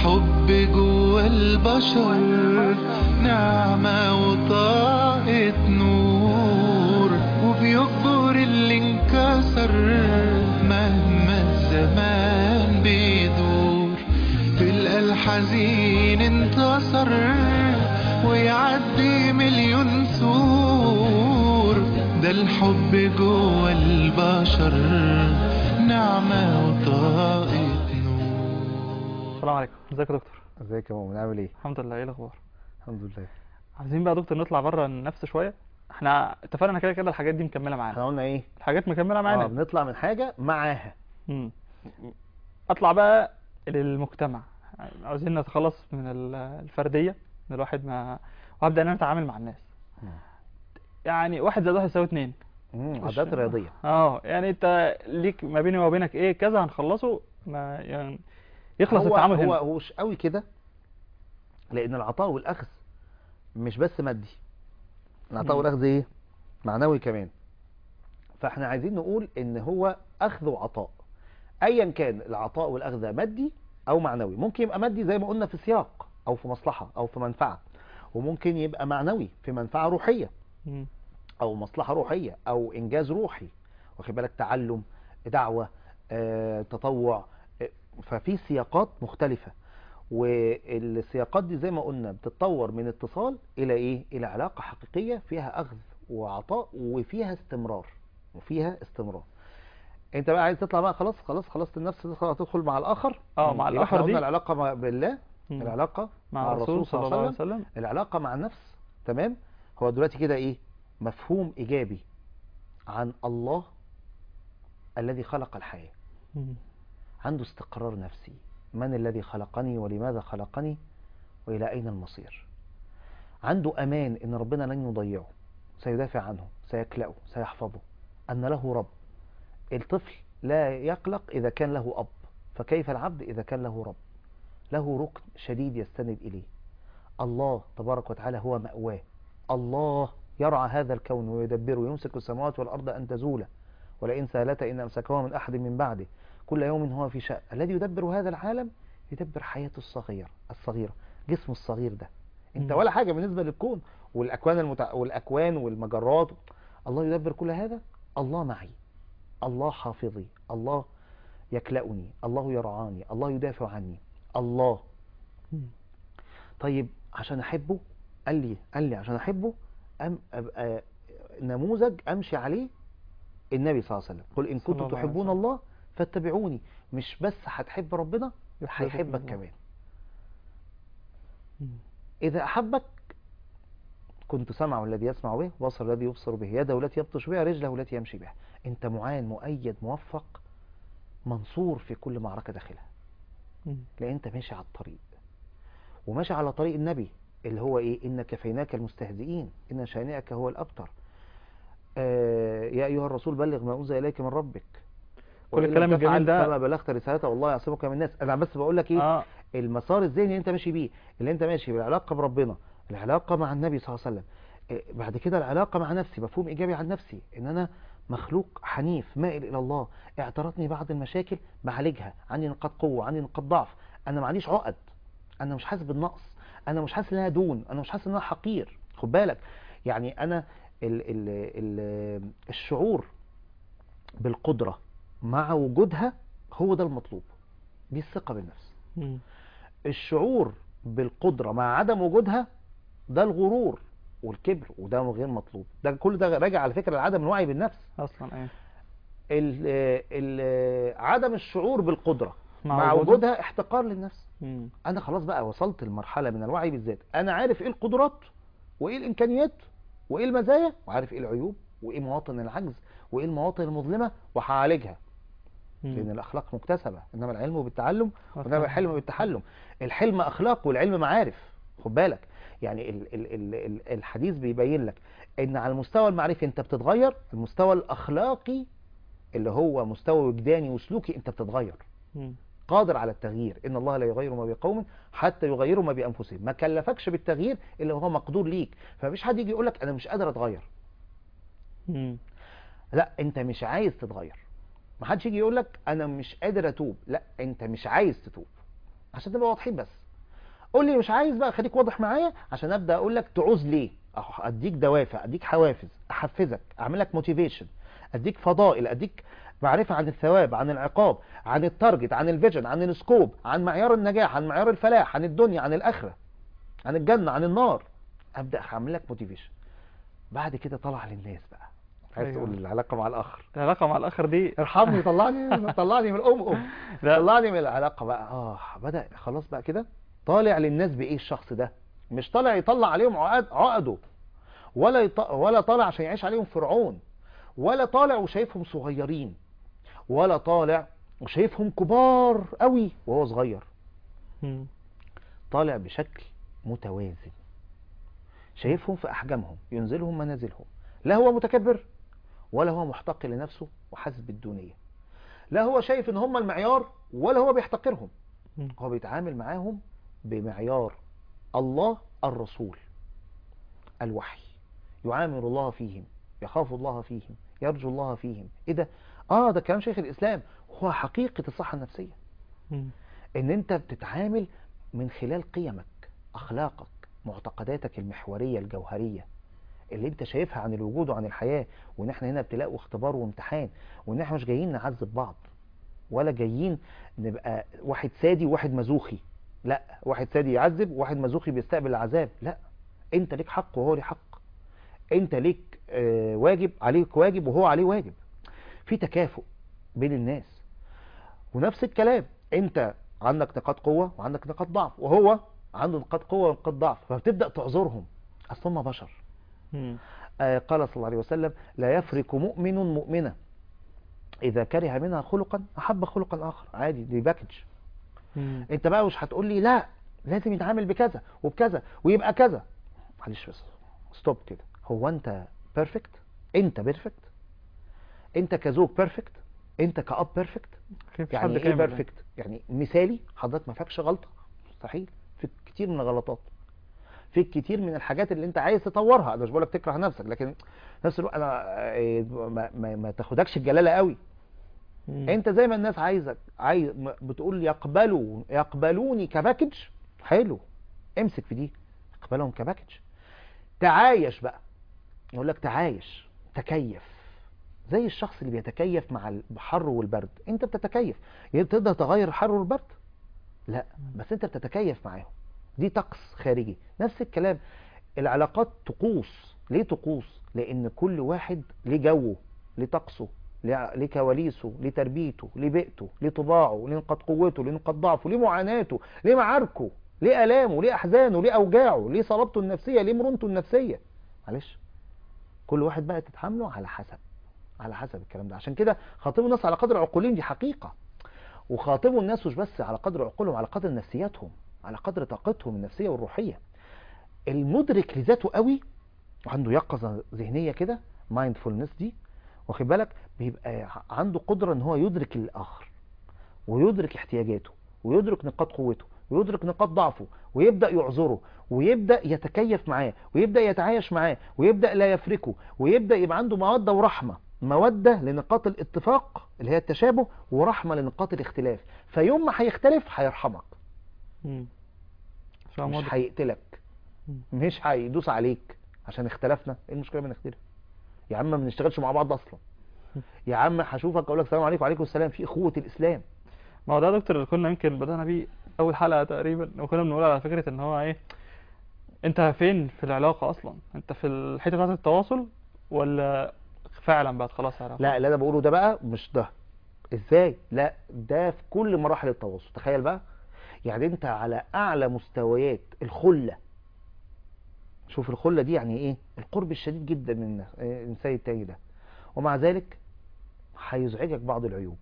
الحب جوا البشر نعمة وطاقة نور وبيكبر اللي انكسر مهما الزمان بيدور تلقى الحزين انتصر ويعدي مليون سور ده الحب جوا البشر نعمة وطاقة نور السلام عليكم ازيك يا دكتور ازيك يا مؤمن عامل ايه الحمد لله ايه الاخبار الحمد لله عايزين بقى يا دكتور نطلع بره النفس شويه احنا اتفقنا كده كده الحاجات دي مكمله معانا احنا قلنا ايه الحاجات مكمله اه معانا بنطلع من حاجه معاها مم. اطلع بقى للمجتمع عاوزين نتخلص من ال- الفرديه ان الواحد ما وابدا ان انا اتعامل مع الناس مم. يعني واحد زائد واحد يساوي اتنين مم، مش- عادات رياضيه اه يعني انت ليك ما بيني وما بينك ايه كذا هنخلصه ما يعني يخلص هو التعامل هو هنا هو مش قوي كده لان العطاء والاخذ مش بس مادي العطاء مم. والاخذ ايه معنوي كمان فاحنا عايزين نقول ان هو اخذ وعطاء ايا كان العطاء والاخذ ده مادي او معنوي ممكن يبقى مادي زي ما قلنا في سياق او في مصلحه او في منفعه وممكن يبقى معنوي في منفعه روحيه مم. او مصلحة روحية او انجاز روحي واخد بالك تعلم دعوة آه، تطوع آه، ففي سياقات مختلفة والسياقات دي زي ما قلنا بتتطور من اتصال الى ايه الى علاقة حقيقية فيها اخذ وعطاء وفيها استمرار وفيها استمرار انت بقى عايز تطلع بقى خلاص خلاص خلاص النفس تدخل تدخل مع الاخر اه، مع يبقى الآخر احنا قلنا دي. العلاقة مع- بالله مم. العلاقة مع الرسول صلى الله عليه وسلم العلاقة مع النفس تمام هو دلوقتي كده ايه مفهوم ايجابي عن الله الذي خلق الحياة مم. عنده استقرار نفسي من الذي خلقني ولماذا خلقني والى اين المصير عنده امان ان ربنا لن يضيعه سيدافع عنه سيكلأه سيحفظه ان له رب الطفل لا يقلق اذا كان له اب فكيف العبد اذا كان له رب له ركن شديد يستند اليه الله تبارك وتعالى هو مأواه الله يرعى هذا الكون ويدبره يمسك السماوات والأرض أن تزولا ولئن سالتا إن أمسكهما من أحد من بعده كل يوم هو في شأن الذي يدبر هذا العالم يدبر حياته الصغيرة الصغيرة جسمه الصغير ده انت مم. ولا حاجة بالنسبة للكون والأكوان المتع... والأكوان والمجرات الله يدبر كل هذا الله معي الله حافظي الله يكلأني الله يرعاني الله يدافع عني الله مم. طيب عشان احبه قال لي قال لي عشان احبه أم ابقى نموذج امشي عليه النبي صلى الله عليه وسلم قل ان صلى كنتم الله عليه تحبون وسلم. الله فاتبعوني مش بس هتحب ربنا يحببك هيحبك الله. كمان مم. اذا احبك كنت سمعه الذي يسمع به بصر الذي يبصر به يده التي يبطش بها رجله التي يمشي بها انت معان مؤيد موفق منصور في كل معركة داخلها مم. لان انت ماشي على الطريق وماشي على طريق النبي اللي هو ايه ان كفيناك المستهزئين ان شانئك هو الابتر آه يا ايها الرسول بلغ ما انزل اليك من ربك كل وإن لم الكلام الجميل تفعل ده- فما بلغت رسالته والله يعصمك من الناس انا بس بقول لك ايه اه المسار الذهني اللي انت ماشي بيه اللي انت ماشي بالعلاقه بربنا العلاقه مع النبي صلى الله عليه وسلم آه، بعد كده العلاقه مع نفسي مفهوم ايجابي عن نفسي ان انا مخلوق حنيف مائل الى الله اعترتني بعض المشاكل بعالجها عندي نقاط قوه عندي نقاط ضعف انا ما عنديش عقد انا مش حاسس بالنقص انا مش حاسس ان انا دون انا مش حاسس ان انا حقير خد بالك يعني انا ال ال ال الشعور بالقدره مع وجودها هو ده المطلوب دي الثقه بالنفس مم. الشعور بالقدرة مع عدم وجودها ده الغرور والكبر وده غير مطلوب ده كل ده راجع على فكرة لعدم الوعي بالنفس اصلا ايه ال ال عدم الشعور بالقدرة مع مع, وجودها؟ وجودها احتقار للنفس مم. انا خلاص بقى وصلت لمرحلة من الوعي بالذات انا عارف ايه القدرات وايه الامكانيات وايه المزايا وعارف ايه العيوب وايه مواطن العجز وايه المواطن المظلمة وهعالجها لان مم. الاخلاق مكتسبة انما العلم بالتعلم أصلاً. وانما الحلم بالتحلم الحلم اخلاق والعلم معارف خد بالك يعني ال ال ال ال الحديث بيبين لك ان على المستوى المعرفي انت بتتغير المستوى الاخلاقي اللي هو مستوى وجداني وسلوكي انت بتتغير مم. قادر على التغيير ان الله لا يغير ما بقوم حتى يغيروا ما بانفسهم ما كلفكش بالتغيير الا هو مقدور ليك فمفيش حد يجي يقول لك انا مش قادر اتغير مم. لا انت مش عايز تتغير ما حدش يجي يقول لك انا مش قادر اتوب لا انت مش عايز تتوب عشان نبقى واضحين بس قول لي مش عايز بقى خليك واضح معايا عشان ابدا اقول لك تعوز ليه أح- اديك دوافع اديك حوافز احفزك اعمل لك موتيفيشن اديك فضائل اديك معرفة عن الثواب عن العقاب عن التارجت عن الفيجن عن السكوب عن معيار النجاح عن معيار الفلاح عن الدنيا عن الاخره عن الجنه عن النار ابدا اعمل لك موتيفيشن بعد كده طلع للناس بقى عايز أيوة. تقول العلاقه مع الاخر العلاقة مع الآخر دي ارحمني طلعني طلعني من الام ام لا. طلعني من العلاقه بقى اه بدا خلاص بقى كده طالع للناس بايه الشخص ده مش طالع يطلع عليهم عقد عقده ولا يط... ولا طالع عشان يعيش عليهم فرعون ولا طالع وشايفهم صغيرين ولا طالع وشايفهم كبار قوي وهو صغير مم. طالع بشكل متوازن شايفهم في احجامهم ينزلهم منازلهم لا هو متكبر ولا هو محتقر لنفسه وحاسس بالدونيه لا هو شايف ان هم المعيار ولا هو بيحتقرهم مم. هو بيتعامل معاهم بمعيار الله الرسول الوحي يعامل الله فيهم يخاف الله فيهم يرجو الله فيهم ايه ده اه ده كلام شيخ الاسلام هو حقيقه الصحه النفسيه مم. ان انت بتتعامل من خلال قيمك اخلاقك معتقداتك المحوريه الجوهريه اللي انت شايفها عن الوجود وعن الحياه وان احنا هنا ابتلاء واختبار وامتحان وان احنا مش جايين نعذب بعض ولا جايين نبقى واحد سادي وواحد مزوخي لا واحد سادي يعذب وواحد مزوخي بيستقبل العذاب لا انت ليك حق وهو ليه حق انت ليك آه، واجب عليك واجب وهو عليه واجب في تكافؤ بين الناس ونفس الكلام انت عندك نقاط قوة وعندك نقاط ضعف وهو عنده نقاط قوة ونقاط ضعف فبتبدأ تعذرهم اصل هم بشر مم. آه، قال صلى الله عليه وسلم لا يفرق مؤمن مؤمنة إذا كره منها خلقا أحب خلقا آخر عادي دي باكج مم. أنت بقى مش هتقول لي لا لازم يتعامل بكذا وبكذا ويبقى كذا معلش بس ستوب كده هو أنت بيرفكت أنت بيرفكت أنت كزوج بيرفكت أنت كأب بيرفكت مفيش يعني حد ايه كامل بيرفكت يعني مثالي حضرتك ما فيكش غلطه مستحيل في كتير من الغلطات في كتير من الحاجات اللي انت عايز تطورها انا مش بقول لك تكره نفسك لكن في نفس الوقت انا آه، ما, ما, ما تاخدكش الجلاله قوي مم. انت زي ما الناس عايزك عايز م- بتقول يقبلوا يقبلوني كباكج حلو امسك في دي اقبلهم كباكج تعايش بقى يقول لك تعايش تكيف زي الشخص اللي بيتكيف مع الحر والبرد انت بتتكيف يعني تقدر تغير الحر والبرد لا بس انت بتتكيف معاهم دي طقس خارجي نفس الكلام العلاقات طقوس ليه طقوس لان كل واحد ليه جوه ليه طقسه ليه ليه كواليسه ليه تربيته ليه بيئته ليه طباعه ليه نقاط قوته ليه نقاط ضعفه ليه معاناته ليه معاركه ليه الامه ليه احزانه ليه اوجاعه ليه صلابته النفسيه ليه مرونته النفسيه معلش كل واحد بقى تتحمله على حسب على حسب الكلام ده عشان كده خاطبوا الناس على قدر عقولهم دي حقيقه وخاطبوا الناس مش بس على قدر عقولهم على قدر نفسياتهم على قدر طاقتهم النفسيه والروحيه المدرك لذاته قوي وعنده يقظه ذهنيه كده مايندفولنس دي واخد بالك بيبقى عنده قدره ان هو يدرك الاخر ويدرك احتياجاته ويدرك نقاط قوته ويدرك نقاط ضعفه ويبدا يعذره ويبدا يتكيف معاه ويبدا يتعايش معاه ويبدا لا يفركه ويبدا يبقى عنده موده ورحمه موده لنقاط الاتفاق اللي هي التشابه ورحمه لنقاط الاختلاف فيوم ما هيختلف هيرحمك مم. عشان مش واضح. هيقتلك مم. مش هيدوس عليك عشان اختلفنا ايه المشكله ما نختلف يا عم ما بنشتغلش مع بعض اصلا يا عم هشوفك اقول لك السلام عليكم وعليكم السلام في اخوه الاسلام ما هو ده يا دكتور اللي كنا يمكن بدأنا بيه أول حلقة تقريبا وكنا بنقول على فكرة إن هو إيه أنت فين في العلاقة أصلا؟ أنت في الحتة بتاعت التواصل ولا فعلا بقت خلاص علاقة؟ لا اللي انا بقوله ده بقى مش ده ازاي لا ده في كل مراحل التواصل تخيل بقى يعني انت على اعلى مستويات الخله شوف الخله دي يعني ايه القرب الشديد جدا من الانسان التاني ده ومع ذلك هيزعجك بعض العيوب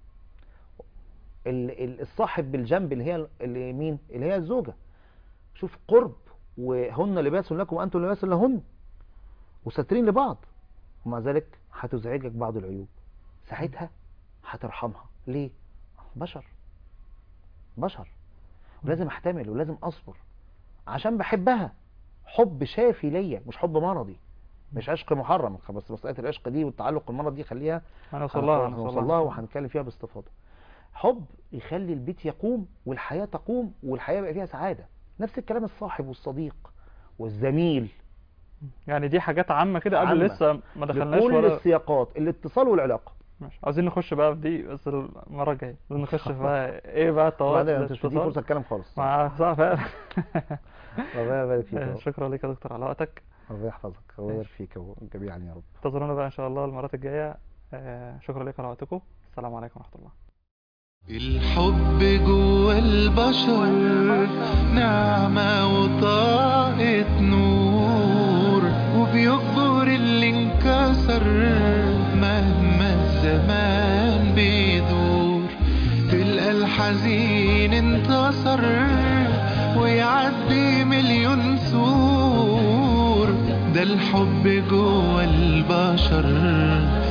ال- ال- الصاحب بالجنب اللي هي اللي مين اللي هي الزوجه شوف قرب وهن لباس لكم وانتم لباس لهن وسترين لبعض ومع ذلك هتزعجك بعض العيوب ساعتها هترحمها ليه بشر بشر ولازم احتمل ولازم اصبر عشان بحبها حب شافي ليا مش حب مرضي مش عشق محرم بس مسألة العشق دي والتعلق المرض دي خليها هنوصل لها هنوصل لها وهنتكلم فيها باستفاضة حب يخلي البيت يقوم والحياة تقوم والحياة يبقى فيها سعادة نفس الكلام الصاحب والصديق والزميل يعني دي حاجات عامة كده قبل عامة. لسه ما دخلناش لكل ولا السياقات الاتصال والعلاقة ماشي عاوزين نخش بقى في دي بس المرة الجاية عاوزين نخش في بقى ايه بقى التواصل وبعدين انت مش مديني فرصة الاتصال اتكلم خالص مع صح فعلا ربنا يبارك فيك يا رب. شكرا لك يا دكتور على وقتك ربنا يحفظك ويبارك فيك جميعا يا رب انتظرونا بقى ان شاء الله المرات الجاية آه، شكرا لك على وقتكم السلام عليكم ورحمة الله الحب جوا البشر نعمة وطاقة نور وبيكبر اللي انكسر مهما الزمان بيدور تلقى الحزين انتصر ويعدي مليون سور ده الحب جوا البشر